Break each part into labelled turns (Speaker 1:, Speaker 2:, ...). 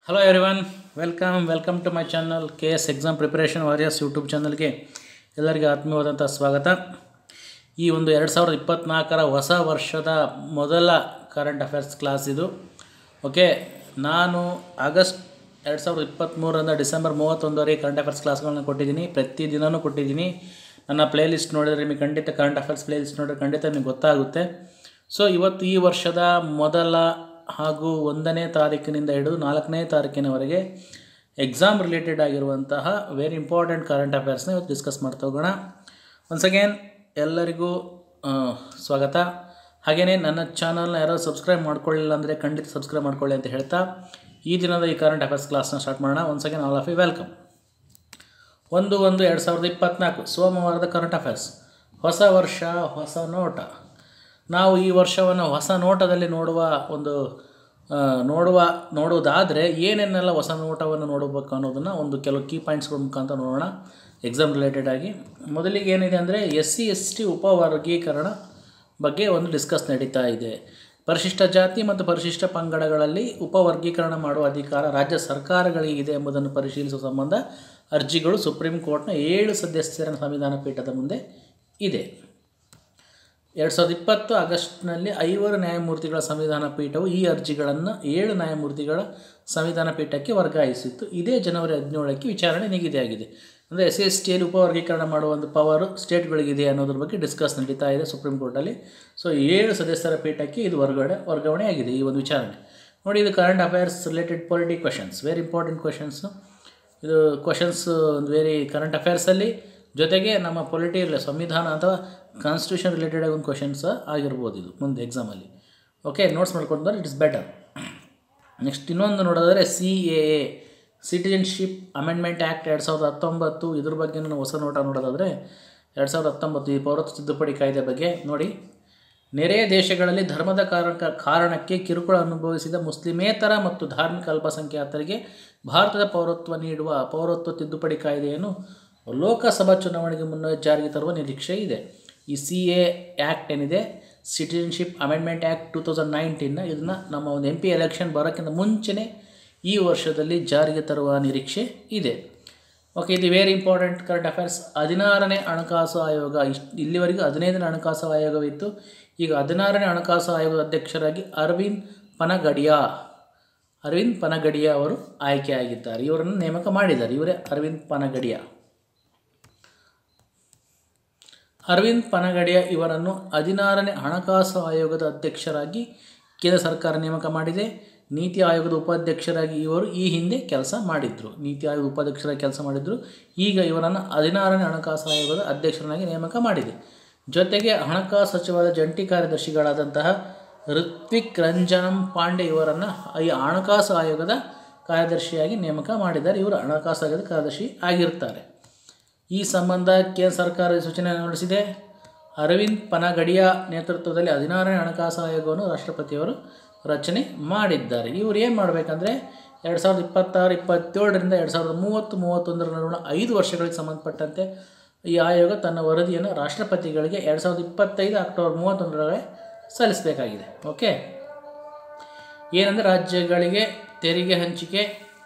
Speaker 1: hello everyone welcome welcome to my channel K S exam preparation warriors YouTube ಚಾನಲ್ಗೆ ಎಲ್ಲರಿಗೂ ಆತ್ಮೀಯವಾದಂಥ ಸ್ವಾಗತ ಈ ಒಂದು ಎರಡು ಸಾವಿರದ ಇಪ್ಪತ್ತ್ನಾಲ್ಕರ ಹೊಸ ವರ್ಷದ ಮೊದಲ ಕರೆಂಟ್ ಅಫೇರ್ಸ್ ಕ್ಲಾಸ್ ಇದು ಓಕೆ ನಾನು ಆಗಸ್ಟ್ ಎರಡು ಸಾವಿರದ ಇಪ್ಪತ್ತ್ಮೂರರಿಂದ ಡಿಸೆಂಬರ್ ಮೂವತ್ತೊಂದವರೆಗೆ ಕರೆಂಟ್ ಅಫೇರ್ಸ್ ಕ್ಲಾಸ್ಗಳನ್ನ ಕೊಟ್ಟಿದ್ದೀನಿ ಪ್ರತಿ ದಿನವೂ ಕೊಟ್ಟಿದ್ದೀನಿ ನನ್ನ ಪ್ಲೇ ಲಿಸ್ಟ್ ನೋಡಿದರೆ ನಿಮಗೆ ಖಂಡಿತ ಕರೆಂಟ್ ಅಫೇರ್ಸ್ ಪ್ಲೇ ಲಿಸ್ಟ್ ನೋಡಿದ್ರೆ ಖಂಡಿತ ನಿಮಗೆ ಗೊತ್ತಾಗುತ್ತೆ ಸೊ ಇವತ್ತು ಈ ವರ್ಷದ ಮೊದಲ ಹಾಗೂ ಒಂದನೇ ತಾರೀಕಿನಿಂದ ಹಿಡಿದು ನಾಲ್ಕನೇ ತಾರೀಕಿನವರೆಗೆ ಎಕ್ಸಾಮ್ ರಿಲೇಟೆಡ್ ಆಗಿರುವಂತಹ ವೆರಿ ಇಂಪಾರ್ಟೆಂಟ್ ಕರೆಂಟ್ ಅಫೇರ್ಸ್ನ ಇವತ್ತು ಡಿಸ್ಕಸ್ ಮಾಡ್ತಾ ಹೋಗೋಣ ಒನ್ಸ್ ಅಗೇನ್ ಎಲ್ಲರಿಗೂ ಆ, ಸ್ವಾಗತ ಹಾಗೆಯೇ ನನ್ನ ಚಾನಲ್ನ ಯಾರೋ ಸಬ್ಸ್ಕ್ರೈಬ್ ಮಾಡ್ಕೊಳ್ಳಿಲ್ಲ ಅಂದರೆ ಖಂಡಿತ ಸಬ್ಸ್ಕ್ರೈಬ್ ಮಾಡ್ಕೊಳ್ಳಿ ಅಂತ ಹೇಳ್ತಾ ಈ ದಿನದ ಈ ಕರೆಂಟ್ ಅಫೇರ್ಸ್ ಕ್ಲಾಸ್ನ ಸ್ಟಾರ್ಟ್ ಮಾಡೋಣ once again all of you welcome ಒಂದು ಒಂದು ಎರಡು ಸಾವಿರದ ಇಪ್ಪತ್ತ್ನಾಲ್ಕು ಸೋಮವಾರದ ಕರೆಂಟ್ ಅಫೇರ್ಸ್ ಹೊಸ ವರ್ಷ ಹೊಸ ನೋಟ ನಾವು ಈ ವರ್ಷವನ್ನು ಹೊಸ ನೋಟದಲ್ಲಿ ನೋಡುವ ಒಂದು ಆ, ನೋಡುವ ನೋಡುವುದಾದರೆ ಏನೇನೆಲ್ಲ ಹೊಸ ನೋಟವನ್ನು ನೋಡಬೇಕು ಅನ್ನೋದನ್ನು ಒಂದು ಕೆಲವು ಕೀ ಪಾಯಿಂಟ್ಸ್ಗಳ ಮುಖಾಂತರ ನೋಡೋಣ ಎಕ್ಸಾಮ್ ರಿಲೇಟೆಡ್ ಆಗಿ ಮೊದಲಿಗೆ ಏನಿದೆ ಅಂದರೆ ಎಸ್ ಸಿ ಎಸ್ ಟಿ ಉಪವರ್ಗೀಕರಣ ಬಗ್ಗೆ ಒಂದು ಡಿಸ್ಕಸ್ ನಡೀತಾ ಇದೆ ಪರಿಶಿಷ್ಟ ಜಾತಿ ಮತ್ತು ಪರಿಶಿಷ್ಟ ಪಂಗಡಗಳಲ್ಲಿ ಉಪವರ್ಗೀಕರಣ ಮಾಡುವ ಅಧಿಕಾರ ರಾಜ್ಯ ಸರ್ಕಾರಗಳಿಗೆ ಇದೆ ಎಂಬುದನ್ನು ಪರಿಶೀಲಿಸುವ ಸಂಬಂಧ ಅರ್ಜಿಗಳು ಸುಪ್ರೀಂ ಕೋರ್ಟ್ನ ಏಳು ಸದಸ್ಯರ ಸಂವಿಧಾನ ಪೀಠದ ಮುಂದೆ ಇದೆ ಎರಡು ಸಾವಿರದ ಇಪ್ಪತ್ತು ಆಗಸ್ಟ್ನಲ್ಲಿ ಐವರು ನ್ಯಾಯಮೂರ್ತಿಗಳ ಸಂವಿಧಾನ ಪೀಠವು ಈ ಅರ್ಜಿಗಳನ್ನು ಏಳು ನ್ಯಾಯಮೂರ್ತಿಗಳ ಸಂವಿಧಾನ ಪೀಠಕ್ಕೆ ವರ್ಗಾಯಿಸಿತ್ತು ಇದೇ ಜನವರಿ ಹದಿನೇಳಕ್ಕೆ ವಿಚಾರಣೆ ನಿಗದಿಯಾಗಿದೆ ಅಂದರೆ ಎಸ್ ಎಸ್ ಟಿಯಲ್ಲಿ ಉಪವರ್ಗೀಕರಣ ಮಾಡುವ ಒಂದು ಪವರು ಸ್ಟೇಟ್ಗಳಿಗಿದೆ ಅನ್ನೋದ್ರ ಬಗ್ಗೆ ಡಿಸ್ಕಸ್ ನಡೀತಾ ಇದೆ ಸುಪ್ರೀಂ ಕೋರ್ಟಲ್ಲಿ ಸೊ ಏಳು ಸದಸ್ಯರ ಪೀಠಕ್ಕೆ ಇದು ವರ್ಗಾವಣೆ ವರ್ಗಾವಣೆ ಆಗಿದೆ ಈ ಒಂದು ವಿಚಾರಣೆ ನೋಡಿ ಇದು current affairs related polity questions very important questions ಇದು ಕ್ವಶನ್ಸ್ ಒಂದು ವೆರಿ ಕರೆಂಟ್ ಅಫೇರ್ಸಲ್ಲಿ ಜೊತೆಗೆ ನಮ್ಮ ಪೊಲಿಟಿ ಸಂವಿಧಾನ ಅಥವಾ ಕಾನ್ಸ್ಟಿಟ್ಯೂಷನ್ ರಿಲೇಟೆಡ್ ಒಂದು ಕ್ವಶನ್ಸ್ ಆಗಿರ್ಬೋದು ಇದು ಮುಂದೆ ಎಕ್ಸಾಮಲ್ಲಿ ಓಕೆ ನೋಟ್ಸ್ ಮಾಡ್ಕೊಂಡ್ರೆ ಇಟ್ ಇಸ್ ಬೆಟರ್ ನೆಕ್ಸ್ಟ್ ಇನ್ನೊಂದು ನೋಡೋದಾದರೆ C A A citizenship amendment act ಎರಡು ಸಾವಿರದ ಹತ್ತೊಂಬತ್ತು ಇದ್ರ ಬಗ್ಗೆ ನಾವು ಹೊಸ ನೋಟ ನೋಡೋದಾದರೆ ಎರಡು ಸಾವಿರದ ಹತ್ತೊಂಬತ್ತು ಈ ಪೌರತ್ವ ತಿದ್ದುಪಡಿ ಕಾಯ್ದೆ ಬಗ್ಗೆ ನೋಡಿ ನೆರೆಯ ದೇಶಗಳಲ್ಲಿ ಧರ್ಮದ ಕಾರಣ ಕಾರಣಕ್ಕೆ ಕಿರುಕುಳ ಅನುಭವಿಸಿದ ಮುಸ್ಲಿಮೇತರ ಮತ್ತು ಧಾರ್ಮಿಕ ಅಲ್ಪಸಂಖ್ಯಾತರಿಗೆ ಭಾರತದ ಪೌರತ್ವ ನೀಡುವ ಪೌರತ್ವ ತಿದ್ದುಪಡಿ ಕಾಯ್ದೆಯನ್ನು ಲೋಕಸಭಾ ಚುನಾವಣೆಗೆ ಮುನ್ನ ಜಾರಿಗೆ ತರುವ ನಿರೀಕ್ಷೆ ಇದೆ ಈ ಸಿ ಎ ಆ್ಯಕ್ಟ್ ಏನಿದೆ citizenship amendment act two thousand ನೈನ್ಟೀನ್ನ ಇದನ್ನು ನಮ್ಮ ಒಂದು ಎಂ ಪಿ ಎಲೆಕ್ಷನ್ ಬರೋಕ್ಕಿಂತ ಮುಂಚೆನೇ ಈ ವರ್ಷದಲ್ಲಿ ಜಾರಿಗೆ ತರುವ ನಿರೀಕ್ಷೆ ಇದೆ ಓಕೆ ಇದು ವೆರಿ ಇಂಪಾರ್ಟೆಂಟ್ ಕರೆಂಟ್ ಅಫೇರ್ಸ್ ಹದಿನಾರನೇ ಹಣಕಾಸು ಆಯೋಗ ಇಷ್ಟು ಇಲ್ಲಿವರೆಗೂ ಹದಿನೈದನೇ ಹಣಕಾಸು ಆಯೋಗವಿತ್ತು ಈಗ ಹದಿನಾರನೇ ಹಣಕಾಸು ಆಯೋಗದ ಅಧ್ಯಕ್ಷರಾಗಿ ಅರವಿಂದ್ ಪನಗಡಿಯಾ ಅರವಿಂದ್ ಪನಗಡಿಯಾ ಅವರು ಆಯ್ಕೆಯಾಗಿದ್ದಾರೆ ಇವರನ್ನು ನೇಮಕ ಮಾಡಿದ್ದಾರೆ ಇವರೇ ಅರವಿಂದ್ ಪನಗಡಿಯಾ ಅರವಿಂದ್ ಪನಗಡಿಯ ಇವರನ್ನು ಹದಿನಾರನೇ ಹಣಕಾಸು ಆಯೋಗದ ಅಧ್ಯಕ್ಷರಾಗಿ ಕೇಂದ್ರ ಸರ್ಕಾರ ನೇಮಕ ಮಾಡಿದೆ ನೀತಿ ಆಯೋಗದ ಉಪಾಧ್ಯಕ್ಷರಾಗಿ ಇವರು ಈ ಹಿಂದೆ ಕೆಲಸ ಮಾಡಿದರು ನೀತಿ ಆಯೋಗದ ಉಪಾಧ್ಯಕ್ಷರಾಗಿ ಕೆಲಸ ಮಾಡಿದರು ಈಗ ಇವರನ್ನು ಹದಿನಾರನೇ ಹಣಕಾಸು ಆಯೋಗದ ಅಧ್ಯಕ್ಷರನ್ನಾಗಿ ನೇಮಕ ಮಾಡಿದೆ ಜೊತೆಗೆ ಹಣಕಾಸು ಸಚಿವರ ಜಂಟಿ ಕಾರ್ಯದರ್ಶಿಗಳಾದಂತಹ ಋತ್ವಿಕ್ ರಂಜನಂ ಪಾಂಡೆ ಇವರನ್ನು ಈ ಹಣಕಾಸು ಆಯೋಗದ ಕಾರ್ಯದರ್ಶಿಯಾಗಿ ನೇಮಕ ಮಾಡಿದ್ದಾರೆ ಇವರು ಹಣಕಾಸು ಆಯೋಗದ ಕಾರ್ಯದರ್ಶಿ ಆಗಿರ್ತಾರೆ ಈ ಸಂಬಂಧ ಕೇಂದ್ರ ಸರ್ಕಾರ ಸೂಚನೆ ಹೊರಡಿಸಿದೆ ಅರವಿಂದ್ ಪನಗಡಿಯಾ ನೇತೃತ್ವದಲ್ಲಿ ಹದಿನಾರನೇ ಹಣಕಾಸು ಆಯೋಗವನ್ನು ರಾಷ್ಟ್ರಪತಿಯವರು ರಚನೆ ಮಾಡಿದ್ದಾರೆ ಇವರು ಏನು ಮಾಡಬೇಕಂದ್ರೆ ಎರಡು ಸಾವಿರದ ಇಪ್ಪತ್ತಾರು ಇಪ್ಪತ್ತೇಳರಿಂದ ಎರಡು ಸಾವಿರದ ಮೂವತ್ತು ಮೂವತ್ತೊಂದರ ನಡುವಿನ ಐದು ವರ್ಷಗಳಿಗೆ ಸಂಬಂಧಪಟ್ಟಂತೆ ಈ ಆಯೋಗ ತನ್ನ ವರದಿಯನ್ನು ರಾಷ್ಟ್ರಪತಿಗಳಿಗೆ ಎರಡು ಸಾವಿರದ ಇಪ್ಪತ್ತೈದು ಅಕ್ಟೋಬರ್ ಮೂವತ್ತೊಂದರೊಳಗೆ ಸಲ್ಲಿಸಬೇಕಾಗಿದೆ ಓಕೆ ಏನಂದರೆ ರಾಜ್ಯಗಳಿಗೆ ತೆರಿಗೆ ಹಂಚಿಕೆ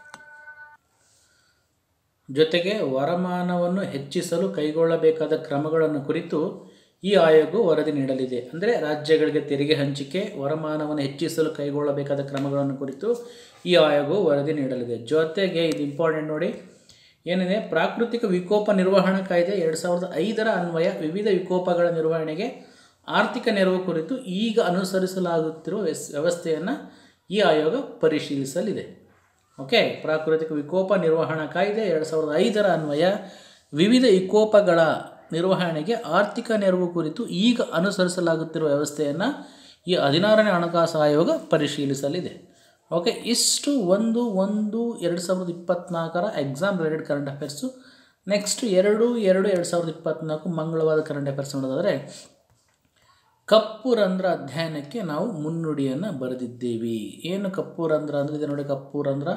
Speaker 1: ಜೊತೆಗೆ ವರಮಾನವನ್ನು ಹೆಚ್ಚಿಸಲು ಕೈಗೊಳ್ಳಬೇಕಾದ ಕ್ರಮಗಳನ್ನು ಕುರಿತು ಈ ಆಯೋಗವು ವರದಿ ನೀಡಲಿದೆ ಅಂದರೆ ರಾಜ್ಯಗಳಿಗೆ ತೆರಿಗೆ ಹಂಚಿಕೆ ವರಮಾನವನ್ನು ಹೆಚ್ಚಿಸಲು ಕೈಗೊಳ್ಳಬೇಕಾದ ಕ್ರಮಗಳನ್ನು ಕುರಿತು ಈ ಆಯೋಗವು ವರದಿ ನೀಡಲಿದೆ ಜೊತೆಗೆ ಇದು ಇಂಪಾರ್ಟೆಂಟ್ ನೋಡಿ ಏನಿದೆ ಪ್ರಾಕೃತಿಕ ವಿಕೋಪ ನಿರ್ವಹಣಾ ಕಾಯ್ದೆ ಎರಡು ಸಾವಿರದ ಐದರ ಅನ್ವಯ ವಿವಿಧ ವಿಕೋಪಗಳ ನಿರ್ವಹಣೆಗೆ ಆರ್ಥಿಕ ನೆರವು ಕುರಿತು ಈಗ ಅನುಸರಿಸಲಾಗುತ್ತಿರುವ ವ್ಯಸ್- ವ್ಯವಸ್ಥೆಯನ್ನು ಈ ಆಯೋಗ ಪರಿಶೀಲಿಸಲಿದೆ ಓಕೆ ಪ್ರಾಕೃತಿಕ ವಿಕೋಪ ನಿರ್ವಹಣಾ ಕಾಯ್ದೆ ಎರಡು ಸಾವಿರದ ಐದರ ಅನ್ವಯ ವಿವಿಧ ವಿಕೋಪಗಳ ನಿರ್ವಹಣೆಗೆ ಆರ್ಥಿಕ ನೆರವು ಕುರಿತು ಈಗ ಅನುಸರಿಸಲಾಗುತ್ತಿರುವ ವ್ಯವಸ್ಥೆಯನ್ನು ಈ ಹದಿನಾರನೇ ಹಣಕಾಸು ಆಯೋಗ ಪರಿಶೀಲಿಸಲಿದೆ ಓಕೆ ಇಷ್ಟು ಒಂದು ಒಂದು ಎರಡು ಸಾವಿರದ ಇಪ್ಪತ್ತ್ನಾಲ್ಕರ exam related current affairs next ಎರಡು ಎರಡು ಎರಡು ಸಾವಿರದ ಇಪ್ಪತ್ತ್ನಾಲ್ಕು ಮಂಗಳವಾದ ಕರೆಂಟ್ ಅಫೇರ್ಸ್ ನೋಡೋದಾದರೆ ಕಪ್ಪು ರಂಧ್ರ ಅಧ್ಯಯನಕ್ಕೆ ನಾವು ಮುನ್ನುಡಿಯನ್ನು ಬರೆದಿದ್ದೇವೆ ಏನು ಕಪ್ಪು ರಂಧ್ರ ಅಂದರೆ ಇದೆ ನೋಡಿ ಕಪ್ಪು ರಂಧ್ರ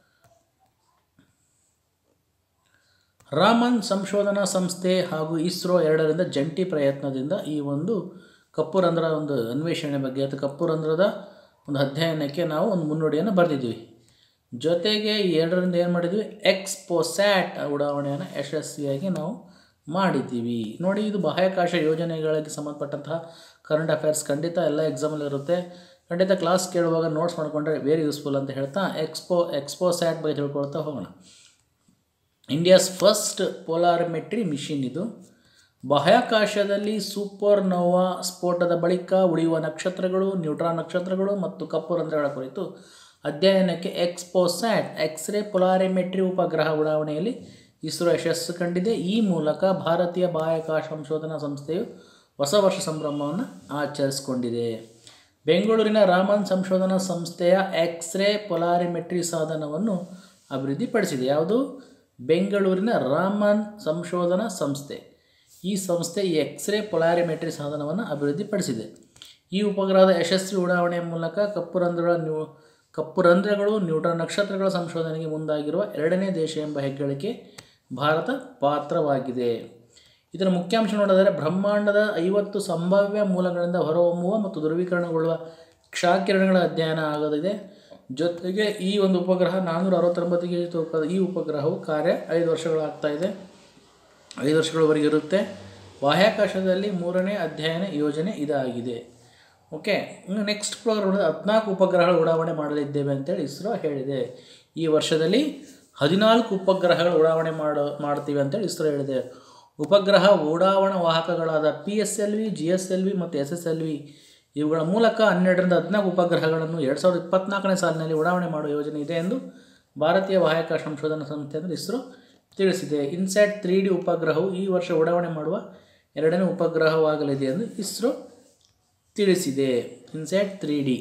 Speaker 1: ರಾಮನ್ ಸಂಶೋಧನಾ ಸಂಸ್ಥೆ ಹಾಗೂ ಇಸ್ರೋ ಎರಡರಿಂದ ಜಂಟಿ ಪ್ರಯತ್ನದಿಂದ ಈ ಒಂದು ಕಪ್ಪು ರಂಧ್ರ ಒಂದು ಅನ್ವೇಷಣೆ ಬಗ್ಗೆ ಅಥವಾ ಕಪ್ಪು ರಂಧ್ರದ ಒಂದು ಅಧ್ಯಯನಕ್ಕೆ ನಾವು ಒಂದು ಮುನ್ನುಡಿಯನ್ನು ಬರೆದಿದ್ದೀವಿ ಜೊತೆಗೆ ಎರಡರಿಂದ ಏನು ಮಾಡಿದ್ವಿ ಎಕ್ಸ್ಪೋಸ್ಯಾಟ್ ಉಡಾವಣೆಯನ್ನು ಯಶಸ್ವಿಯಾಗಿ ನಾವು ಮಾಡಿದ್ದೀವಿ ನೋಡಿ ಇದು ಬಾಹ್ಯಾಕಾಶ ಯೋಜನೆಗಳಿಗೆ ಸಂಬಂಧಪಟ್ಟಂತಹ ಕರೆಂಟ್ ಅಫೇರ್ಸ್ ಖಂಡಿತ ಎಲ್ಲ ಎಕ್ಸಾಮಲ್ಲಿ ಇರುತ್ತೆ ಖಂಡಿತ ಕ್ಲಾಸ್ ಕೇಳುವಾಗ ನೋಟ್ಸ್ ಮಾಡಿಕೊಂಡ್ರೆ ವೆರಿ ಯೂಸ್ಫುಲ್ ಅಂತ ಹೇಳ್ತಾ ಎಕ್ಸ್ಪೋ ಎಕ್ಸ್ಪೋಸ್ಯಾಟ್ ಬಗ್ಗೆ ತಿಳ್ಕೊಳ್ತಾ ಹೋಗೋಣ ಇಂಡಿಯಾಸ್ ಫಸ್ಟ್ ಪೋಲಾರಿಮೆಟ್ರಿ ಮಿಷಿನ್ ಇದು ಬಾಹ್ಯಾಕಾಶದಲ್ಲಿ ಸೂಪರ್ ನೋವಾ ಸ್ಫೋಟದ ಬಳಿಕ ಉಳಿಯುವ ನಕ್ಷತ್ರಗಳು ನ್ಯೂಟ್ರಾನ್ ನಕ್ಷತ್ರಗಳು ಮತ್ತು ಕಪ್ಪು ರಂಧ್ರಗಳ ಕುರಿತು ಅಧ್ಯಯನಕ್ಕೆ ಎಕ್ಸ್ಪೋಸ್ಯಾಟ್ ಎಕ್ಸ್ರೇ ಪೊಲಾರಿಮೆಟ್ರಿ ಉಪಗ್ರಹ ಉಡಾವಣೆಯಲ್ಲಿ ಇಸ್ರೋ ಯಶಸ್ಸು ಕಂಡಿದೆ ಈ ಮೂಲಕ ಭಾರತೀಯ ಬಾಹ್ಯಾಕಾಶ ಸಂಶೋಧನಾ ಸಂಸ್ಥೆಯು ಹೊಸ ವರ್ಷ ಸಂಭ್ರಮವನ್ನು ಆಚರಿಸಿಕೊಂಡಿದೆ ಬೆಂಗಳೂರಿನ ರಾಮನ್ ಸಂಶೋಧನಾ ಸಂಸ್ಥೆಯ ಎಕ್ಸ್ರೇ ಪೊಲಾರಿಮೆಟ್ರಿ ಸಾಧನವನ್ನು ಅಭಿವೃದ್ಧಿಪಡಿಸಿದೆ ಯಾವುದು ಬೆಂಗಳೂರಿನ ರಾಮನ್ ಸಂಶೋಧನಾ ಸಂಸ್ಥೆ ಈ ಸಂಸ್ಥೆ ಈ ಎಕ್ಸ್ರೇ ಪೊಲಾರಿಮೆಟ್ರಿ ಸಾಧನವನ್ನು ಅಭಿವೃದ್ಧಿಪಡಿಸಿದೆ ಈ ಉಪಗ್ರಹದ ಯಶಸ್ವಿ ಉಡಾವಣೆಯ ಮೂಲಕ ಕಪ್ಪು ರಂಧ್ರಗಳ ನ್ಯೂ ಕಪ್ಪು ರಂಧ್ರಗಳು ನ್ಯೂಟ್ರಾನ್ ನಕ್ಷತ್ರಗಳ ಸಂಶೋಧನೆಗೆ ಮುಂದಾಗಿರುವ ಎರಡನೇ ದೇಶ ಎಂಬ ಹೆಗ್ಗಳಿಕೆ ಭಾರತ ಪಾತ್ರವಾಗಿದೆ ಇದರ ಮುಖ್ಯಾಂಶ ನೋಡಿದರೆ ಬ್ರಹ್ಮಾಂಡದ ಐವತ್ತು ಸಂಭಾವ್ಯ ಮೂಲಗಳಿಂದ ಹೊರಹೊಮ್ಮುವ ಮತ್ತು ಧ್ರುವೀಕರಣಗೊಳ್ಳುವ ಕ್ಷಾಕಿರಣಗಳ ಅಧ್ಯಯನ ಆಗೋದಿದೆ ಜೊತೆಗೆ ಈ ಒಂದು ಉಪಗ್ರಹ ನಾನ್ನೂರ ಅರವತ್ತೊಂಬತ್ತು ಕೆ ಜಿ ತೂಕದ ಈ ಉಪಗ್ರಹವು ಕಾರ್ಯ ಐದು ವರ್ಷಗಳಾಗ್ತಾ ಇದೆ ಐದು ವರ್ಷಗಳವರೆಗೆ ಇರುತ್ತೆ ಬಾಹ್ಯಾಕಾಶದಲ್ಲಿ ಮೂರನೇ ಅಧ್ಯಯನ ಯೋಜನೆ ಇದಾಗಿದೆ ಓಕೆ ಇನ್ನು ನೆಕ್ಸ್ಟ್ ಪ್ರೋಗ್ರಾಮ್ ಹದಿನಾಲ್ಕು ಉಪಗ್ರಹಗಳ ಉಡಾವಣೆ ಮಾಡಲಿದ್ದೇವೆ ಅಂತೇಳಿ ಇಸ್ರೋ ಹೇಳಿದೆ ಈ ವರ್ಷದಲ್ಲಿ ಹದಿನಾಲ್ಕು ಉಪಗ್ರಹಗಳ ಉಡಾವಣೆ ಮಾಡೋ ಮಾಡ್ತೀವಿ ಅಂತೇಳಿ ಇಸ್ರೋ ಹೇಳಿದೆ ಉಪಗ್ರಹ ಉಡಾವಣಾ ವಾಹಕಗಳಾದ P S L V G S L V ಮತ್ತು ಎಸ್ ಎಸ್ ಎಲ್ ವಿ ಇವುಗಳ ಮೂಲಕ ಹನ್ನೆರಡರಿಂದ ಹದಿನಾಲ್ಕು ಉಪಗ್ರಹಗಳನ್ನು ಎರಡು ಸಾವಿರದ ಇಪ್ಪತ್ನಾಲ್ಕನೇ ಸಾಲಿನಲ್ಲಿ ಉಡಾವಣೆ ಮಾಡುವ ಯೋಜನೆ ಇದೆ ಎಂದು ಭಾರತೀಯ ಬಾಹ್ಯಾಕಾಶ ಸಂಶೋಧನಾ ಸಂಸ್ಥೆ ಅಂದರೆ ಇಸ್ರೋ ತಿಳಿಸಿದೆ ಇನ್ಸ್ಯಾಟ್ ತ್ರೀ ಡಿ ಉಪಗ್ರಹವು ಈ ವರ್ಷ ಉಡಾವಣೆ ಮಾಡುವ ಎರಡನೇ ಉಪಗ್ರಹವಾಗಲಿದೆ ಎಂದು ಇಸ್ರೋ ತಿಳಿಸಿದೆ ಇನ್ಸ್ಯಾಟ್ ತ್ರೀ ಡಿ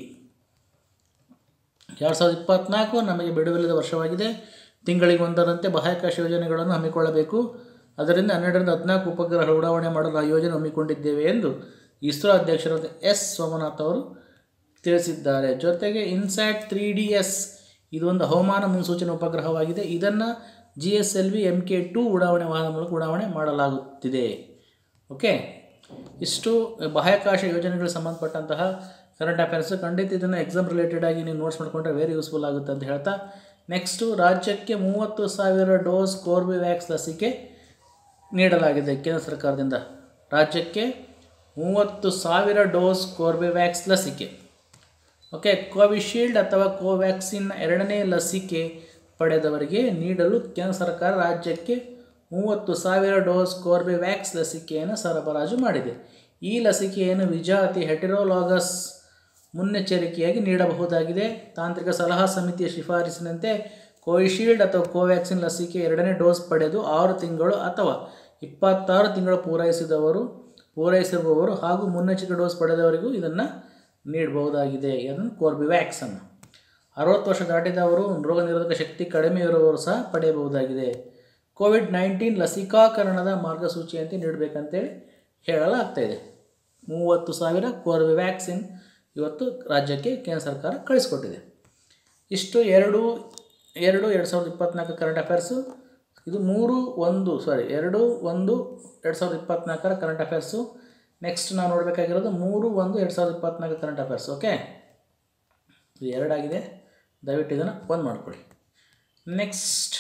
Speaker 1: ಎರಡು ಸಾವಿರದ ಇಪ್ಪತ್ನಾಲ್ಕು ನಮಗೆ ಬಿಡುವಿಲ್ಲದ ವರ್ಷವಾಗಿದೆ ತಿಂಗಳಿಗೆ ಒಂದರಂತೆ ಬಾಹ್ಯಾಕಾಶ ಯೋಜನೆಗಳನ್ನು ಹಮ್ಮಿಕೊಳ್ಳಬೇಕು ಅದರಿಂದ ಹನ್ನೆರಡರಿಂದ ಹದಿನಾಲ್ಕು ಉಪಗ್ರಹ ಉಡಾವಣೆ ಮಾಡಲು ಆ ಯೋಜನೆ ಹಮ್ಮಿಕೊಂಡಿದ್ದೇವೆ ಎಂದು ಇಸ್ರೋ ಅಧ್ಯಕ್ಷರಾದ ಎಸ್ ಸೋಮನಾಥ್ ಅವರು ತಿಳಿಸಿದ್ದಾರೆ ಜೊತೆಗೆ ಇನ್ಸ್ಯಾಟ್ ತ್ರೀ ಡಿ ಎಸ್ ಇದೊಂದು ಹವಾಮಾನ ಮುನ್ಸೂಚನೆ ಉಪಗ್ರಹವಾಗಿದೆ ಇದನ್ನು G S L V M K two ಉಡಾವಣೆ ವಾಹನ ಮೂಲಕ ಉಡಾವಣೆ ಮಾಡಲಾಗುತ್ತಿದೆ ಓಕೆ ಇಷ್ಟು ಬಾಹ್ಯಾಕಾಶ ಯೋಜನೆಗಳಿಗೆ ಸಂಬಂಧಪಟ್ಟಂತಹ ಕರೆಂಟ್ ಅಫೇರ್ಸ್ ಖಂಡಿತ ಇದನ್ನು ಎಕ್ಸಾಮ್ ರಿಲೇಟೆಡ್ ಆಗಿ ನೀವು ನೋಟ್ಸ್ ಮಾಡ್ಕೊಂಡ್ರೆ ವೆರಿ ಯೂಸ್ಫುಲ್ ಆಗುತ್ತೆ ಅಂತ ಹೇಳ್ತಾ ನೆಕ್ಸ್ಟು ರಾಜ್ಯಕ್ಕೆ ಮೂವತ್ತು ಸಾವಿರ ಡೋಸ್ ಕೋರ್ಬಿವ್ಯಾಕ್ಸ್ ಲಸಿಕೆ ನೀಡಲಾಗಿದೆ ಕೇಂದ್ರ ಸರ್ಕಾರದಿಂದ ರಾಜ್ಯಕ್ಕೆ ಮೂವತ್ತು ಸಾವಿರ ಡೋಸ್ ಕೋರ್ಬಿವ್ಯಾಕ್ಸ್ ಲಸಿಕೆ ಓಕೆ ಕೋವಿಶೀಲ್ಡ್ ಅಥವಾ ಕೋವ್ಯಾಕ್ಸಿನ್ ಎರಡನೇ ಲಸಿಕೆ ಪಡೆದವರಿಗೆ ನೀಡಲು ಕೇಂದ್ರ ಸರ್ಕಾರ ರಾಜ್ಯಕ್ಕೆ ಮೂವತ್ತು ಸಾವಿರ ಡೋಸ್ ಕೋರ್ಬಿವ್ಯಾಕ್ಸ್ ಲಸಿಕೆಯನ್ನು ಸರಬರಾಜು ಮಾಡಿದೆ ಈ ಲಸಿಕೆಯನ್ನು ವಿಜಾತಿ ಹೆಟೆರೋಲಾಗಸ್ ಮುನ್ನೆಚ್ಚರಿಕೆಯಾಗಿ ನೀಡಬಹುದಾಗಿದೆ ತಾಂತ್ರಿಕ ಸಲಹಾ ಸಮಿತಿಯ ಶಿಫಾರಸಿನಂತೆ ಕೋವಿಶೀಲ್ಡ್ ಅಥವಾ ಕೋವ್ಯಾಕ್ಸಿನ್ ಲಸಿಕೆ ಎರಡನೇ ಡೋಸ್ ಪಡೆದು ಆರು ತಿಂಗಳು ಅಥವಾ ಇಪ್ಪತ್ತಾರು ತಿಂಗಳು ಪೂರೈಸಿದವರು ಪೂರೈಸಿರುವವರು ಹಾಗೂ ಮುನ್ನೆಚ್ಚರಿಕೆ ಡೋಸ್ ಪಡೆದವರಿಗೂ ಇದನ್ನು ನೀಡಬಹುದಾಗಿದೆ ಅದನ್ನು ಕೋರ್ಬಿವ್ಯಾಕ್ಸನ್ನು ಅರವತ್ತು ವರ್ಷ ದಾಟಿದವರು ರೋಗ ನಿರೋಧಕ ಶಕ್ತಿ ಕಡಿಮೆ ಇರುವವರು ಸಹ ಪಡೆಯಬಹುದಾಗಿದೆ ಕೋವಿಡ್ ನೈನ್ಟೀನ್ ಲಸಿಕಾಕರಣದ ಮಾರ್ಗಸೂಚಿಯಂತೆ ನೀಡಬೇಕಂತೇಳಿ ಹೇಳಲಾಗ್ತಾಯಿದೆ ಮೂವತ್ತು ಸಾವಿರ ಕೋರ್ಬಿವ್ಯಾಕ್ಸಿನ್ ಇವತ್ತು ರಾಜ್ಯಕ್ಕೆ ಕೇಂದ್ರ ಸರ್ಕಾರ ಕಳಿಸ್ಕೊಟ್ಟಿದೆ ಇಷ್ಟು ಎರಡು ಎರಡು ಎರಡು ಸಾವಿರದ ಇಪ್ಪತ್ತ್ನಾಲ್ಕು ಕರೆಂಟ್ ಅಫೇರ್ಸು ಇದು ಮೂರು ಒಂದು ಸಾರಿ ಎರಡು ಒಂದು ಎರಡು ಸಾವಿರದ ಇಪ್ಪತ್ತ್ನಾಲ್ಕರ ಕರೆಂಟ್ ಅಫೇರ್ಸು ನೆಕ್ಸ್ಟ್ ನಾವು ನೋಡಬೇಕಾಗಿರೋದು ಮೂರು ಒಂದು ಎರಡು ಸಾವಿರದ ಇಪ್ಪತ್ತ್ನಾಲ್ಕು ಕರೆಂಟ್ ಅಫೇರ್ಸ್ ಓಕೆ ಇದು ಎರಡಾಗಿದೆ ದಯವಿಟ್ಟು ಇದನ್ನು ಒಂದು ಮಾಡ್ಕೊಳ್ಳಿ ನೆಕ್ಸ್ಟ್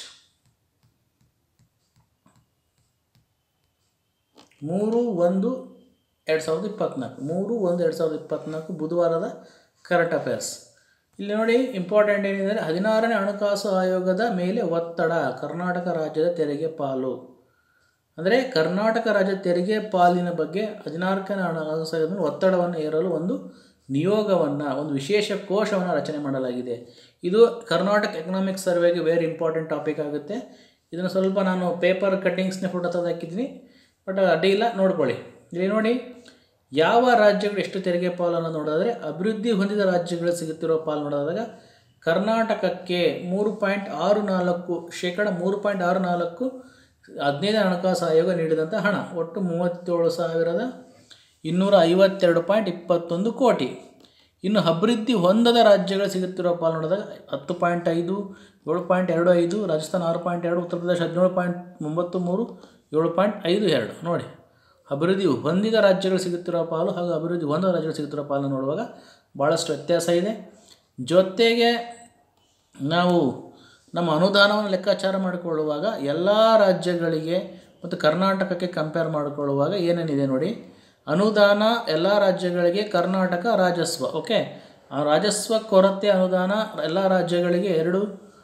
Speaker 1: ಮೂರು ಒಂದು ಎರಡು ಸಾವಿರದ ಇಪ್ಪತ್ತ್ನಾಲ್ಕು ಮೂರು ಒಂದು ಎರಡು ಸಾವಿರದ ಇಪ್ಪತ್ತ್ನಾಲ್ಕು ಬುಧವಾರದ ಕರೆಂಟ್ ಅಫೇರ್ಸ್ ಇಲ್ಲಿ ನೋಡಿ ಇಂಪಾರ್ಟೆಂಟ್ ಏನಿದೆ ಹದಿನಾರನೇ ಹಣಕಾಸು ಆಯೋಗದ ಮೇಲೆ ಒತ್ತಡ ಕರ್ನಾಟಕ ರಾಜ್ಯದ ತೆರಿಗೆ ಪಾಲು ಅಂದರೆ ಕರ್ನಾಟಕ ರಾಜ್ಯ ತೆರಿಗೆ ಪಾಲಿನ ಬಗ್ಗೆ ಹದಿನಾಲ್ಕನೇ ಹಣಕಾಸು ಆಯೋಗದ ಮೇಲೆ ಒತ್ತಡವನ್ನು ಏರಲು ಒಂದು ನಿಯೋಗವನ್ನು ಒಂದು ವಿಶೇಷ ಕೋಶವನ್ನು ರಚನೆ ಮಾಡಲಾಗಿದೆ ಇದು ಕರ್ನಾಟಕ ಎಕನಾಮಿಕ್ ಸರ್ವೆಗೆ ವೆರಿ ಇಂಪಾರ್ಟೆಂಟ್ ಟಾಪಿಕ್ ಆಗುತ್ತೆ ಇದನ್ನು ಸ್ವಲ್ಪ ನಾನು ಪೇಪರ್ ಕಟ್ಟಿಂಗ್ಸ್ನ ಫೋಟೋ ತೆಗೆದು ಹಾಕಿದ್ದೀನಿ ಬಟ್ ಅಡ್ಡಿ ಇಲ್ಲ ನೋಡ್ಕೊಳ್ಳಿ ಇಲ್ಲಿ ನೋಡಿ ಯಾವ ರಾಜ್ಯಗಳು ಎಷ್ಟು ತೆರಿಗೆ ಪಾಲನ್ನು ನೋಡಿದ್ರೆ ಅಭಿವೃದ್ಧಿ ಹೊಂದಿದ ರಾಜ್ಯಗಳು ಸಿಗುತ್ತಿರೋ ಪಾಲು ನೋಡಿದಾಗ ಕರ್ನಾಟಕಕ್ಕೆ ಮೂರು ಪಾಯಿಂಟ್ ಆರು ನಾಲ್ಕು ಶೇಕಡ ಮೂರು ಪಾಯಿಂಟ್ ಆರು ನಾಲ್ಕು ಹದಿನೈದು ಹಣಕಾಸು ಆಯೋಗ ನೀಡಿದಂಥ ಹಣ ಒಟ್ಟು ಮೂವತ್ತೇಳು ಸಾವಿರದ ಇನ್ನೂರ ಐವತ್ತೆರಡು ಪಾಯಿಂಟ್ ಇಪ್ಪತ್ತೊಂದು ಕೋಟಿ ಇನ್ನು ಅಭಿವೃದ್ಧಿ ಹೊಂದದ ರಾಜ್ಯಗಳು ಸಿಗುತ್ತಿರೋ ಪಾಲು ನೋಡಿದಾಗ ಹತ್ತು ಪಾಯಿಂಟ್ ಐದು ಏಳು ಪಾಯಿಂಟ್ ಎರಡು ಐದು ರಾಜಸ್ಥಾನ ಆರು ಪಾಯಿಂಟ್ ಎರಡು ಉತ್ತರ ಪ್ರದೇಶ ಹದಿನೇಳು ಪಾಯಿಂಟ್ ಒಂಬತ್ತು ಮೂರು ಏಳು ಪಾಯಿಂಟ್ ಐದು ಎರಡು ನೋಡಿ ಅಭಿವೃದ್ಧಿ ಹೊಂದಿದ ರಾಜ್ಯಗಳು ಸಿಗುತ್ತಿರೋ ಪಾಲು ಹಾಗೂ ಅಭಿವೃದ್ಧಿ ಹೊಂದದ ರಾಜ್ಯಗಳು ಸಿಗುತ್ತಿರೋ ಪಾಲು ನೋಡುವಾಗ ಭಾಳಷ್ಟು ವ್ಯತ್ಯಾಸ ಇದೆ ಜೊತೆಗೆ ನಾವು ನಮ್ಮ ಅನುದಾನವನ್ನು ಲೆಕ್ಕಾಚಾರ ಮಾಡಿಕೊಳ್ಳುವಾಗ ಎಲ್ಲ ರಾಜ್ಯಗಳಿಗೆ ಮತ್ತು ಕರ್ನಾಟಕಕ್ಕೆ ಕಂಪೇರ್ ಮಾಡಿಕೊಳ್ಳುವಾಗ ಏನೇನಿದೆ ನೋಡಿ ಅನುದಾನ ಎಲ್ಲ ರಾಜ್ಯಗಳಿಗೆ ಕರ್ನಾಟಕ ರಾಜಸ್ವ ಓಕೆ ಆ ರಾಜಸ್ವ ಕೊರತೆ ಅನುದಾನ ಎಲ್ಲ ರಾಜ್ಯಗಳಿಗೆ ಎರಡು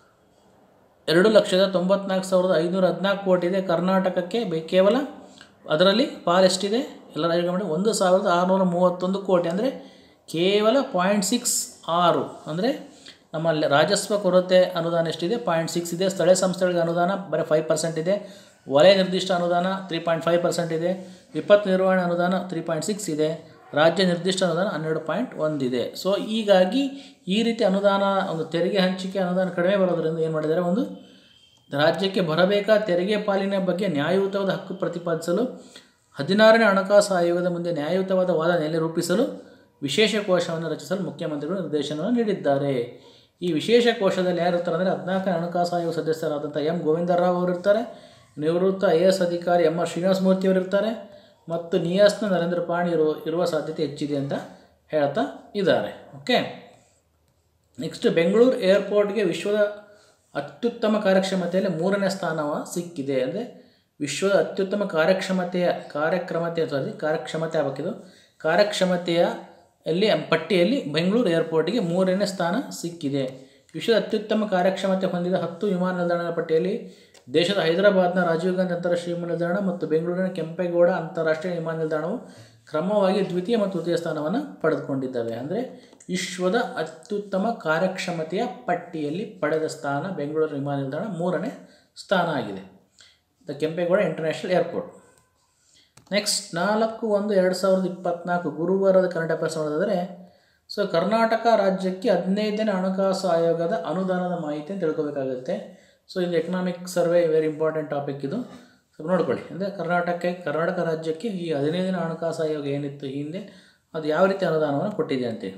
Speaker 1: ಎರಡು ಲಕ್ಷದ ತೊಂಬತ್ನಾಲ್ಕು ಸಾವಿರದ ಐನೂರ ಹದಿನಾಲ್ಕು ಕೋಟಿ ಇದೆ ಕರ್ನಾಟಕಕ್ಕೆ ಬೇ ಕೇವಲ ಅದರಲ್ಲಿ ಪಾಲ್ ಎಷ್ಟಿದೆ ಎಲ್ಲ ರಾಜ್ಯಗಳ ಮಾಡಿ ಒಂದು ಸಾವಿರದ ಆರುನೂರ ಮೂವತ್ತೊಂದು ಕೋಟಿ ಅಂದರೆ ಕೇವಲ ಪಾಯಿಂಟ್ ಸಿಕ್ಸ್ ಆರು ಅಂದರೆ ನಮ್ಮಲ್ಲಿ ರಾಜಸ್ವ ಕೊರತೆ ಅನುದಾನ ಎಷ್ಟಿದೆ ಪಾಯಿಂಟ್ ಸಿಕ್ಸ್ ಇದೆ ಸ್ಥಳೀಯ ಸಂಸ್ಥೆಗಳಿಗೆ ಅನುದಾನ ಬರೀ ಫೈವ್ ಪರ್ಸೆಂಟ್ ಇದೆ ವಲಯ ನಿರ್ದಿಷ್ಟ ಅನುದಾನ ತ್ರೀ ಪಾಯಿಂಟ್ ಫೈವ್ ಪರ್ಸೆಂಟ್ ಇದೆ ವಿಪತ್ತು ನಿರ್ವಹಣೆ ಅನುದಾನ ತ್ರೀ ಪಾಯಿಂಟ್ ಸಿಕ್ಸ್ ಇದೆ ರಾಜ್ಯ ನಿರ್ದಿಷ್ಟ ಅನುದಾನ ಹನ್ನೆರಡು ಪಾಯಿಂಟ್ ಒಂದಿದೆ ಸೊ ಹೀಗಾಗಿ ಈ ರೀತಿ ಅನುದಾನ ಒಂದು ತೆರಿಗೆ ಹಂಚಿಕೆ ಅನುದಾನ ಕಡಿಮೆ ಬರೋದರಿಂದ ಏನು ಮಾಡಿದ್ದಾರೆ ಒಂದು ರಾಜ್ಯಕ್ಕೆ ಬರಬೇಕಾದ ತೆರಿಗೆ ಪಾಲಿನ ಬಗ್ಗೆ ನ್ಯಾಯಯುತವಾದ ಹಕ್ಕು ಪ್ರತಿಪಾದಿಸಲು ಹದಿನಾರನೇ ಹಣಕಾಸು ಆಯೋಗದ ಮುಂದೆ ನ್ಯಾಯಯುತವಾದ ವಾದ ನೆಲೆ ರೂಪಿಸಲು ವಿಶೇಷ ಕೋಶವನ್ನು ರಚಿಸಲು ಮುಖ್ಯಮಂತ್ರಿಗಳು ನಿರ್ದೇಶನವನ್ನು ನೀಡಿದ್ದಾರೆ ಈ ವಿಶೇಷ ಕೋಶದಲ್ಲಿ ಯಾರು ಇರ್ತಾರೆ ಅಂದರೆ ಹದಿನಾಲ್ಕನೇ ಹಣಕಾಸು ಆಯೋಗ ಸದಸ್ಯರಾದಂಥ ಎಂ ಗೋವಿಂದರಾವ್ ಅವರು ಇರ್ತಾರೆ ನಿವೃತ್ತ ಐ ಎ ಎಸ್ ಅಧಿಕಾರಿ ಎಂ ಆರ್ ಶ್ರೀನಿವಾಸಮೂರ್ತಿ ಅವರು ಇರ್ತಾರೆ ಮತ್ತು ನಿಯಾಸ್ನ ನರೇಂದ್ರ ಪಾಣಿ ಇರುವ ಇರುವ ಸಾಧ್ಯತೆ ಹೆಚ್ಚಿದೆ ಅಂತ ಹೇಳ್ತಾ ಇದ್ದಾರೆ ಓಕೆ ನೆಕ್ಸ್ಟ್ ಬೆಂಗಳೂರು ಏರ್ಪೋರ್ಟ್ಗೆ ವಿಶ್ವದ ಅತ್ಯುತ್ತಮ ಕಾರ್ಯಕ್ಷಮತೆಯಲ್ಲಿ ಮೂರನೇ ಸ್ಥಾನವ ಸಿಕ್ಕಿದೆ ಅಂದರೆ ವಿಶ್ವದ ಅತ್ಯುತ್ತಮ ಕಾರ್ಯಕ್ಷಮತೆಯ ಕಾರ್ಯಕ್ರಮತೆ ಸಾರಿ ಕಾರ್ಯಕ್ಷಮತೆ ಆಗಬೇಕಿದು ಕಾರ್ಯಕ್ಷಮತೆಯ ಅಲ್ಲಿ ಪಟ್ಟಿಯಲ್ಲಿ ಬೆಂಗಳೂರು ಏರ್ಪೋರ್ಟ್ಗೆ ಮೂರನೇ ಸ್ಥಾನ ಸಿಕ್ಕಿದೆ ವಿಶ್ವದ ಅತ್ಯುತ್ತಮ ಕಾರ್ಯಕ್ಷಮತೆ ಹೊಂದಿದ ಹತ್ತು ವಿಮಾನ ನಿಲ್ದಾಣಗಳ ಪಟ್ಟಿಯಲ್ಲಿ ದೇಶದ ಹೈದರಾಬಾದ್ನ ರಾಜೀವ್ ಗಾಂಧಿ ಅಂತಾರಾಷ್ಟ್ರೀಯ ವಿಮಾನ ನಿಲ್ದಾಣ ಮತ್ತು ಬೆಂಗಳೂರಿನ ಕೆಂಪೇಗೌಡ ಅಂತಾರಾಷ್ಟ್ರೀಯ ವಿಮಾನ ನಿಲ್ದಾಣವು ಕ್ರಮವಾಗಿ ದ್ವಿತೀಯ ಮತ್ತು ತೃತೀಯ ಸ್ಥಾನವನ್ನು ಪಡೆದುಕೊಂಡಿದ್ದಾವೆ ಅಂದರೆ ವಿಶ್ವದ ಅತ್ಯುತ್ತಮ ಕಾರ್ಯಕ್ಷಮತೆಯ ಪಟ್ಟಿಯಲ್ಲಿ ಪಡೆದ ಸ್ಥಾನ ಬೆಂಗಳೂರು ವಿಮಾನ ನಿಲ್ದಾಣ ಮೂರನೇ ಸ್ಥಾನ ಆಗಿದೆ the Kempegowda international airport next ನಾಲ್ಕು ಒಂದು ಎರಡು ಸಾವಿರದ ಇಪ್ಪತ್ತ್ನಾಲ್ಕು ಗುರುವಾರದ ಕನ್ನಡ ಅಭ್ಯಾಸ ನೋಡಿದ್ರೆ ಸೊ ಕರ್ನಾಟಕ ರಾಜ್ಯಕ್ಕೆ ಹದಿನೈದನೇ ಹಣಕಾಸು ಆಯೋಗದ ಅನುದಾನದ ಮಾಹಿತಿಯನ್ನು ತಿಳ್ಕೊಬೇಕಾಗುತ್ತೆ ಸೊ ಇದು economic survey very important topic ಇದು ಸೊ ನೋಡ್ಕೊಳ್ಳಿ ಅಂದರೆ ಕರ್ನಾಟಕಕ್ಕೆ ಕರ್ನಾಟಕ ರಾಜ್ಯಕ್ಕೆ ಈ ಹದಿನೈದನೇ ಹಣಕಾಸು ಆಯೋಗ ಏನಿತ್ತು ಈ ಹಿಂದೆ ಅದು ಯಾವ ರೀತಿ ಅನುದಾನವನ್ನು ಕೊಟ್ಟಿದೆ ಅಂತೆ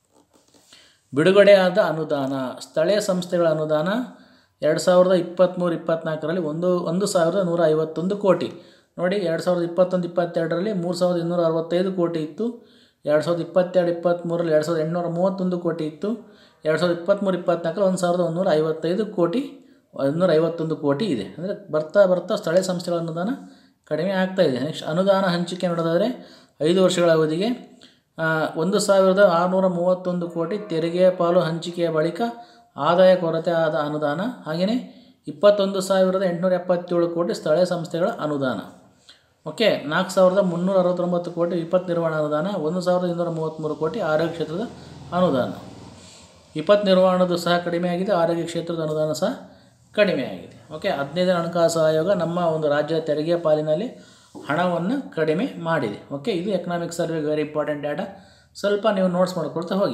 Speaker 1: ಬಿಡುಗಡೆಯಾದ ಅನುದಾನ ಸ್ಥಳೀಯ ಸಂಸ್ಥೆಗಳ ಅನುದಾನ ಎರಡು ಸಾವಿರದ ಇಪ್ಪತ್ತ್ಮೂರು ಇಪ್ಪತ್ತ್ನಾಲ್ಕರಲ್ಲಿ ಒಂದು ಒಂದು ಸಾವಿರದ ನೂರ ಐವತ್ತೊಂದು ಕೋಟಿ ನೋಡಿ ಎರಡು ಸಾವಿರದ ಇಪ್ಪತ್ತೊಂದು ಇಪ್ಪತ್ತೆರಡರಲ್ಲಿ ಮೂರು ಸಾವಿರದ ಇನ್ನೂರ ಅರವತ್ತೈದು ಕೋಟಿ ಇತ್ತು ಎರಡು ಸಾವಿರದ ಇಪ್ಪತ್ತೆರಡು ಇಪ್ಪತ್ತ್ಮೂರಲ್ಲಿ ಎರಡು ಸಾವಿರದ ಎಂಟುನೂರ ಮೂವತ್ತೊಂದು ಕೋಟಿ ಇತ್ತು ಎರಡು ಸಾವಿರದ ಇಪ್ಪತ್ತ್ಮೂರು ಇಪ್ಪತ್ತ್ನಾಲ್ಕರಲ್ಲಿ ಒಂದು ಸಾವಿರದ ಒಂದುನೂರ ಐವತ್ತೈದು ಕೋಟಿ ಒಂದುನೂರ ಐವತ್ತೊಂದು ಕೋಟಿ ಇದೆ ಅಂದರೆ ಬರ್ತಾ ಬರ್ತಾ ಸ್ಥಳೀಯ ಸಂಸ್ಥೆಗಳ ಅನುದಾನ ಕಡಿಮೆ ಆಗ್ತಾ ಇದೆ ನೆಕ್ಸ್ಟ್ ಅನುದಾನ ಹಂಚಿಕೆ ನೋಡೋದಾದರೆ ಐದು ವರ್ಷಗಳ ಅವಧಿಗೆ ಆ, ಒಂದು ಸಾವಿರದ ಆರುನೂರ ಮೂವತ್ತೊಂದು ಕೋಟಿ ತೆರಿಗೆ ಪಾಲು ಹಂಚಿಕೆಯ ಬಳಿಕ ಆದಾಯ ಕೊರತೆ ಆದ ಅನುದಾನ ಹಾಗೆಯೇ ಇಪ್ಪತ್ತೊಂದು ಸಾವಿರದ ಎಂಟುನೂರ ಎಪ್ಪತ್ತೇಳು ಕೋಟಿ ಸ್ಥಳೀಯ ಸಂಸ್ಥೆಗಳ ಅನುದಾನ ಓಕೆ ನಾಲ್ಕು ಸಾವಿರದ ಮುನ್ನೂರ ಅರವತ್ತೊಂಬತ್ತು ಕೋಟಿ ವಿಪತ್ತು ನಿರ್ವಹಣಾ ಅನುದಾನ ಒಂದು ಸಾವಿರದ ಇನ್ನೂರ ಮೂವತ್ತ್ಮೂರು ಕೋಟಿ ಆರೋಗ್ಯ ಕ್ಷೇತ್ರದ ಅನುದಾನ ವಿಪತ್ತು ನಿರ್ವಹಣೆದು ಸಹ ಕಡಿಮೆ ಆಗಿದೆ ಆರೋಗ್ಯ ಕ್ಷೇತ್ರದ ಅನುದಾನ ಸಹ ಕಡಿಮೆ ಆಗಿದೆ ಓಕೆ ಹದಿನೈದನೇ ಹಣಕಾಸು ಆಯೋಗ ನಮ್ಮ ಒಂದು ರಾಜ್ಯದ ತೆರಿಗೆ ಪಾಲಿನಲ್ಲಿ ಹಣವನ್ನು ಕಡಿಮೆ ಮಾಡಿದೆ ಓಕೆ ಇದು economic survey very important data ಸ್ವಲ್ಪ ನೀವು ನೋಟ್ಸ್ ಮಾಡ್ಕೊಳ್ತಾ ಹೋಗಿ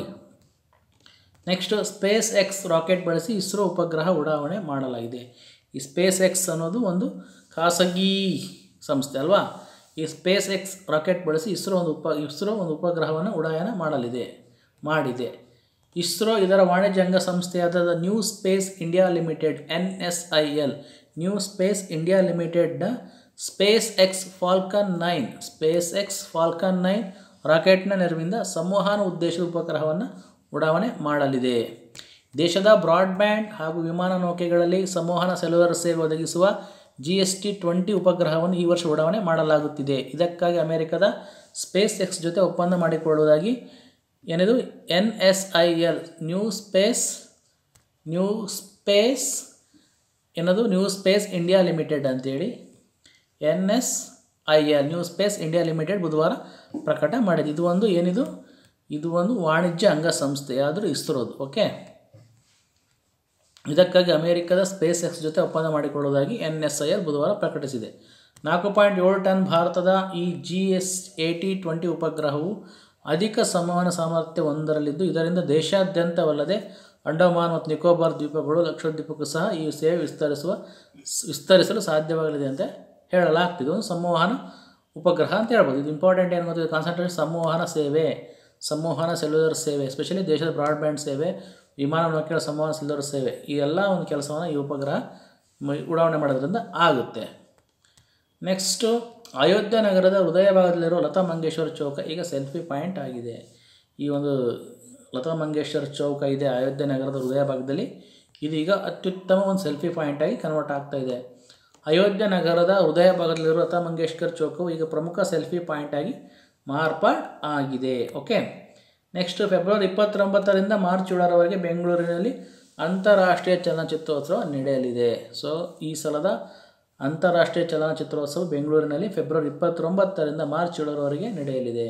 Speaker 1: ನೆಕ್ಸ್ಟ್ ಸ್ಪೇಸ್ ಎಕ್ಸ್ ರಾಕೆಟ್ ಬಳಸಿ ಇಸ್ರೋ ಉಪಗ್ರಹ ಉಡಾವಣೆ ಮಾಡಲಾಗಿದೆ ಈ ಸ್ಪೇಸ್ ಎಕ್ಸ್ ಅನ್ನೋದು ಒಂದು ಖಾಸಗಿ ಸಂಸ್ಥೆ ಅಲ್ವಾ ಈ ಸ್ಪೇಸ್ ಎಕ್ಸ್ ರಾಕೆಟ್ ಬಳಸಿ ಇಸ್ರೋ ಒಂದು ಉಪ ಇಸ್ರೋ ಒಂದು ಉಪಗ್ರಹವನ್ನು ಉಡಾಯನ ಮಾಡಲಿದೆ ಮಾಡಿದೆ ಇಸ್ರೋ ಇದರ ವಾಣಿಜ್ಯ ಅಂಗ ಸಂಸ್ಥೆಯಾದ new space India limited N S I L new space India ಲಿಮಿಟೆಡ್ನ SpaceX Falcon nine SpaceX Falcon nine ರಾಕೆಟ್ನ ನೆರವಿಂದ ಸಂವಹನ ಉದ್ದೇಶದ ಉಪಗ್ರಹವನ್ನು ಉಡಾವಣೆ ಮಾಡಲಿದೆ ದೇಶದ ಬ್ರಾಡ್ಬ್ಯಾಂಡ್ ಹಾಗೂ ವಿಮಾನ ನೌಕೆಗಳಲ್ಲಿ ಸಂವಹನ ಸೆಲ್ಯುಲರ್ ಸೇವೆ ಒದಗಿಸುವ ಜಿ ಎಸ್ ಟಿ ಟ್ವೆಂಟಿ ಉಪಗ್ರಹವನ್ನು ಈ ವರ್ಷ ಉಡಾವಣೆ ಮಾಡಲಾಗುತ್ತಿದೆ ಇದಕ್ಕಾಗಿ ಅಮೆರಿಕದ ಸ್ಪೇಸ್ ಎಕ್ಸ್ ಜೊತೆ ಒಪ್ಪಂದ ಮಾಡಿಕೊಳ್ಳುವುದಾಗಿ ಏನಿದು N S I L new space new space ಏನದು ನ್ಯೂ ಸ್ಪೇಸ್ ಇಂಡಿಯಾ ಲಿಮಿಟೆಡ್ ಅಂತೇಳಿ N S I L new space India limited ಬುಧವಾರ ಪ್ರಕಟ ಮಾಡಿದೆ ಇದು ಒಂದು ಏನಿದು ಇದು ಒಂದು ವಾಣಿಜ್ಯ ಅಂಗಸಂಸ್ಥೆ ಯಾವುದು ಇಸ್ರೋದು ಓಕೆ ಇದಕ್ಕಾಗಿ ಅಮೆರಿಕದ ಸ್ಪೇಸ್ ಎಕ್ಸ್ ಜೊತೆ ಒಪ್ಪಂದ ಮಾಡಿಕೊಳ್ಳುವುದಾಗಿ ಎನ್ ಎಸ್ ಐ ಎಲ್ ಬುಧವಾರ ಪ್ರಕಟಿಸಿದೆ ನಾಲ್ಕು ಪಾಯಿಂಟ್ ಏಳು ಟನ್ ಭಾರತದ ಈ G S A T twenty ಉಪಗ್ರಹವು ಅಧಿಕ ಸಂವಹನ ಸಾಮರ್ಥ್ಯ ಹೊಂದರಲಿದ್ದು ಇದರಿಂದ ದೇಶಾದ್ಯಂತವಲ್ಲದೆ ಅಂಡಮಾನ್ ಮತ್ತು ನಿಕೋಬಾರ್ ದ್ವೀಪಗಳು ಲಕ್ಷದ್ವೀಪಕ್ಕೂ ಸಹ ಈ ಸೇವೆ ವಿಸ್ತರಿಸುವ ವಿಸ್ತರಿಸಲು ಸಾಧ್ಯವಾಗಲಿದೆ ಅಂತ ಹೇಳಲಾಗ್ತಿದೆ ಒಂದು ಸಂವಹನ ಉಪಗ್ರಹ ಅಂತ ಹೇಳ್ಬೋದು ಇದು ಇಂಪಾರ್ಟೆಂಟ್ ಏನು ಗೊತ್ತಿದೆ ಕಾನ್ಸಂಟ್ರೇಟ್ ಸಂವಹನ ಸೇವೆ ಸಂವಹನ ಸೆಲ್ಯುಲರ್ ಸೇವೆ ಎಸ್ಪೆಷಲಿ ದೇಶದ ಬ್ರಾಡ್ಬ್ಯಾಂಡ್ ಸೇವೆ ವಿಮಾನ ನೌಕೆಗಳ ಸಂವಹನ ಸೆಲ್ಯುಲರ್ ಸೇವೆ ಈ ಎಲ್ಲ ಒಂದು ಕೆಲಸವನ್ನು ಈ ಉಪಗ್ರಹ ಮ- ಉಡಾವಣೆ ಮಾಡೋದ್ರಿಂದ ಆಗುತ್ತೆ ನೆಕ್ಸ್ಟು ಅಯೋಧ್ಯ ನಗರದ ಹೃದಯ ಭಾಗದಲ್ಲಿರುವ ಲತಾ ಮಂಗೇಶ್ವರ ಚೌಕ ಈಗ ಸೆಲ್ಫಿ ಪಾಯಿಂಟ್ ಆಗಿದೆ ಈ ಒಂದು ಲತಾ ಮಂಗೇಶ್ವರ ಚೌಕ ಇದೆ ಅಯೋಧ್ಯ ನಗರದ ಹೃದಯ ಭಾಗದಲ್ಲಿ ಇದೀಗ ಅತ್ಯುತ್ತಮ ಒಂದು ಸೆಲ್ಫಿ ಪಾಯಿಂಟಾಗಿ ಕನ್ವರ್ಟ್ ಆಗ್ತಾ ಇದೆ ಅಯೋಧ್ಯ ನಗರದ ಹೃದಯ ಭಾಗದಲ್ಲಿರುವ ಲತಾ ಮಂಗೇಶ್ಕರ್ ಚೌಕವು ಈಗ ಪ್ರಮುಖ ಸೆಲ್ಫಿ ಪಾಯಿಂಟಾಗಿ ಮಾರ್ಪಾಡ್ ಆಗಿದೆ ಓಕೆ ನೆಕ್ಸ್ಟ್ ಫೆಬ್ರವರಿ ಇಪ್ಪತ್ತೊಂಬತ್ತರಿಂದ ಮಾರ್ಚ್ ಏಳರವರೆಗೆ ಬೆಂಗಳೂರಿನಲ್ಲಿ ಅಂತಾರಾಷ್ಟ್ರೀಯ ಚಲನಚಿತ್ರೋತ್ಸವ ನಡೆಯಲಿದೆ ಸೊ ಈ ಸಲದ ಅಂತಾರಾಷ್ಟ್ರೀಯ ಚಲನಚಿತ್ರೋತ್ಸವ ಬೆಂಗಳೂರಿನಲ್ಲಿ ಫೆಬ್ರವರಿ ಇಪ್ಪತ್ತೊಂಬತ್ತರಿಂದ ಮಾರ್ಚ್ ಏಳರವರೆಗೆ ನಡೆಯಲಿದೆ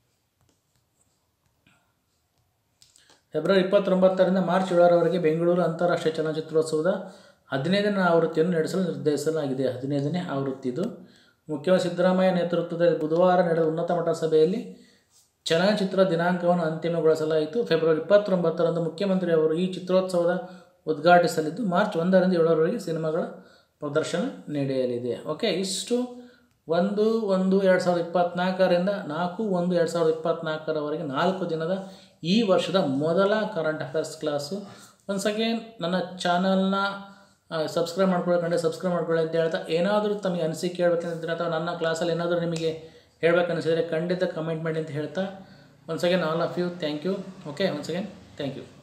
Speaker 1: ಫೆಬ್ರವರಿ ಇಪ್ಪತ್ತೊಂಬತ್ತರಿಂದ ಮಾರ್ಚ್ ಏಳರವರೆಗೆ ಬೆಂಗಳೂರು ಅಂತಾರಾಷ್ಟ್ರೀಯ ಚಲನಚಿತ್ರೋತ್ಸವದ ಹದಿನೈದನೇ ಆವೃತ್ತಿಯನ್ನು ನಡೆಸಲು ನಿರ್ಧರಿಸಲಾಗಿದೆ ಹದಿನೈದನೇ ಆವೃತ್ತಿದು ಮುಖ್ಯಮಂತ್ರಿ ಸಿದ್ದರಾಮಯ್ಯ ನೇತೃತ್ವದಲ್ಲಿ ಬುಧವಾರ ನಡೆದ ಉನ್ನತ ಮಟ್ಟದ ಸಭೆಯಲ್ಲಿ ಚಲನಚಿತ್ರ ದಿನಾಂಕವನ್ನು ಅಂತಿಮಗೊಳಿಸಲಾಯಿತು ಫೆಬ್ರವರಿ ಇಪ್ಪತ್ತೊಂಬತ್ತರಂದು ಮುಖ್ಯಮಂತ್ರಿ ಅವರು ಈ ಚಿತ್ರೋತ್ಸವದ ಉದ್ಘಾಟಿಸಲಿದ್ದು ಮಾರ್ಚ್ ಒಂದರಿಂದ ಏಳರವರೆಗೆ ಸಿನಿಮಾಗಳ ಪ್ರದರ್ಶನ ನಡೆಯಲಿದೆ ಓಕೆ ಇಷ್ಟು ಒಂದು ಒಂದು ಎರಡು ಸಾವಿರದ ಇಪ್ಪತ್ತ್ನಾಲ್ಕರಿಂದ ನಾಲ್ಕು ಒಂದು ಎರಡು ಸಾವಿರದ ಇಪ್ಪತ್ತ್ನಾಲ್ಕರವರೆಗೆ ನಾಲ್ಕು ದಿನದ ಈ ವರ್ಷದ ಮೊದಲ current affairs class once again ನನ್ನ ಚಾನಲ್ನ ಸಬ್ಸ್ಕ್ರೈಬ್ ಮಾಡ್ಕೊಳ್ಳಿ ಖಂಡಿತ ಸಬ್ಸ್ಕ್ರೈಬ್ ಮಾಡ್ಕೊಳ್ಳಿ ಅಂತ ಹೇಳ್ತಾ ಏನಾದರೂ ತಮಗೆ ಅನಿಸಿಕೆ ಹೇಳ್ಬೇಕಂತಿದ್ರೆ ಅಥವಾ ನನ್ನ ಕ್ಲಾಸಲ್ಲಿ ಏನಾದರೂ ನಿಮಗೆ ಹೇಳ್ಬೇಕನ್ನಿಸಿದರೆ ಖಂಡಿತ ಕಮೆಂಟ್ ಮಾಡಿ ಅಂತ ಹೇಳ್ತಾ once again all of you thank you okay once again thank you